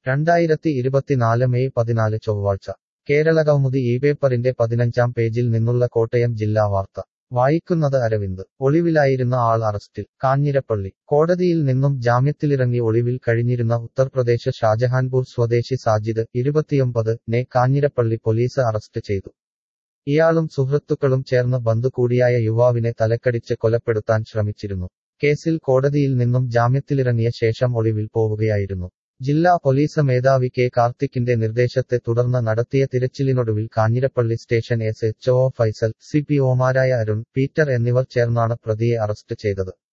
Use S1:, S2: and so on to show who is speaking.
S1: രണ്ടായിരത്തി ഇരുപത്തിനാല് മെയ് പതിനാല് ചൊവ്വാഴ്ച കേരള കൗമുദി ഈ പേപ്പറിന്റെ പതിനഞ്ചാം പേജിൽ നിന്നുള്ള കോട്ടയം ജില്ലാ വാർത്ത വായിക്കുന്നത് അരവിന്ദ് ഒളിവിലായിരുന്ന ആൾ അറസ്റ്റിൽ കാഞ്ഞിരപ്പള്ളി കോടതിയിൽ നിന്നും ജാമ്യത്തിലിറങ്ങി ഒളിവിൽ കഴിഞ്ഞിരുന്ന ഉത്തർപ്രദേശ് ഷാജഹാൻപൂർ സ്വദേശി സാജിദ് ഇരുപത്തിയൊമ്പത് നെ കാഞ്ഞിരപ്പള്ളി പോലീസ് അറസ്റ്റ് ചെയ്തു ഇയാളും സുഹൃത്തുക്കളും ചേർന്ന് ബന്ധു കൂടിയായ യുവാവിനെ തലക്കടിച്ച് കൊലപ്പെടുത്താൻ ശ്രമിച്ചിരുന്നു കേസിൽ കോടതിയിൽ നിന്നും ജാമ്യത്തിലിറങ്ങിയ ശേഷം ഒളിവിൽ പോവുകയായിരുന്നു ജില്ലാ പോലീസ് മേധാവി കെ കാർത്തിക്കിന്റെ നിർദ്ദേശത്തെ തുടർന്ന് നടത്തിയ തിരച്ചിലിനൊടുവിൽ Kanjirappally station S H O Faisal C P ഒമാരായ അരുൺ പീറ്റർ എന്നിവർ ചേർന്നാണ് പ്രതിയെ അറസ്റ്റ് ചെയ്തത്